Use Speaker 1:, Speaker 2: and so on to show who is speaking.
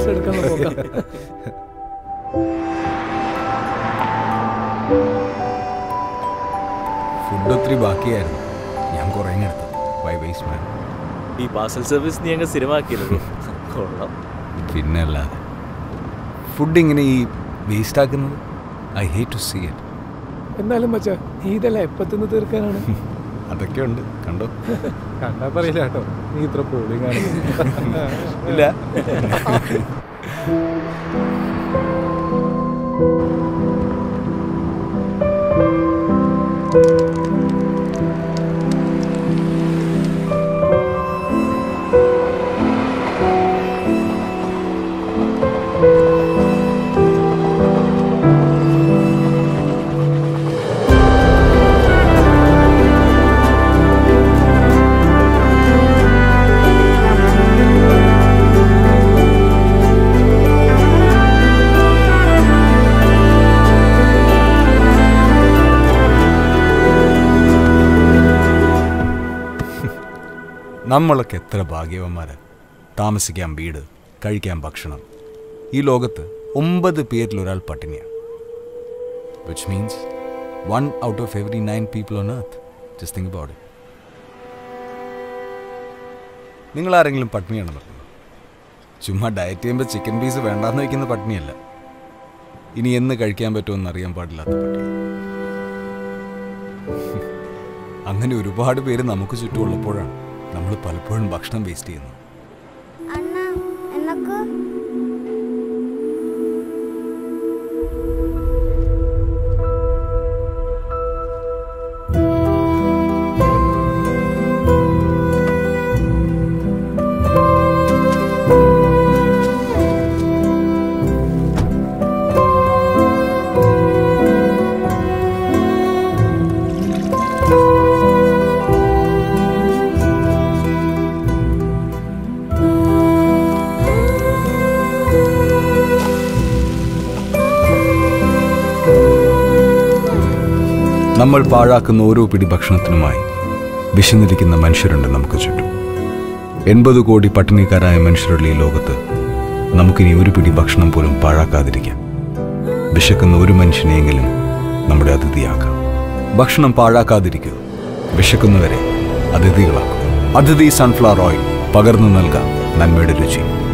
Speaker 1: photos എടുക്കാൻ നോക്കാം
Speaker 2: food ഒത്തിരി ബാക്കിയായിരുന്നു ഞാൻ കുറേ എടുത്തു ബൈ വേസ്റ്റ് മാൻ
Speaker 3: ഈ പാർസൽ സർവീസ് നീ അങ്ങ് സ്ഥിരമാക്കിയല്ലോ കൊള്ളാം
Speaker 2: പിന്നെ അല്ലാതെ ഫുഡ് ഇങ്ങനെ ഈ വേസ്റ്റ് ആക്കുന്നത് I hate to see it
Speaker 1: എന്നാലും മച്ചാ ഇതെല്ലാം എപ്പത്തുനിന്ന് തീർക്കാനാണ്
Speaker 2: അതൊക്കെ ഉണ്ട് കണ്ടോ
Speaker 1: കണ്ടാ പറയില്ല കേട്ടോ നീ ഇത്ര പോളിംഗ് ആണ്
Speaker 2: ഇല്ല നമ്മളൊക്കെ എത്ര ഭാഗ്യവന്മാരാ താമസിക്കാൻ വീട് കഴിക്കാൻ ഭക്ഷണം ഈ ലോകത്ത് ഒമ്പത് പേരിൽ ഒരാൾ പട്ടിണിയാണ് which means one out of every nine people on earth just think about it നിങ്ങൾ ആരെങ്കിലും പട്ടിണിയാണെന്ന് പറഞ്ഞു ചുമ്മാ ഡയറ്റ് ചെയ്യുമ്പോൾ ചിക്കൻ പീസ് വേണ്ടാന്ന് വയ്ക്കുന്ന പട്ടിണിയല്ല ഇനി എന്ന് കഴിക്കാൻ പറ്റുമെന്ന് അറിയാൻ പാടില്ലാത്ത പട്ടിണി അങ്ങനെ ഒരുപാട് പേര് നമുക്ക് ചുറ്റുമുള്ളപ്പോഴാണ് നമ്മൾ പലപ്പോഴും ഭക്ഷണം വേസ്റ്റ് ചെയ്യുന്നത്
Speaker 4: அண்ணா எனக்கு
Speaker 2: നമ്മൾ പാഴാക്കുന്ന ഓരോ പിടി ഭക്ഷണത്തിനുമായി വിശന്നിരിക്കുന്ന മനുഷ്യരുണ്ട് നമുക്ക് ചുറ്റും എൺപത് കോടി പട്ടിണിക്കാരായ മനുഷ്യരുള്ള ഈ ലോകത്ത് നമുക്കിനി ഒരു പിടി ഭക്ഷണം പോലും പാഴാക്കാതിരിക്കാം വിശക്കുന്ന ഒരു മനുഷ്യനെയെങ്കിലും നമ്മുടെ അതിഥിയാക്കാം ഭക്ഷണം പാഴാക്കാതിരിക്കുക വിശക്കുന്നവരെ അതിഥികളാക്കുക അതിഥി സൺഫ്ലവർ ഓയിൽ പകർന്നു നൽകാം നന്മയുടെ രുചി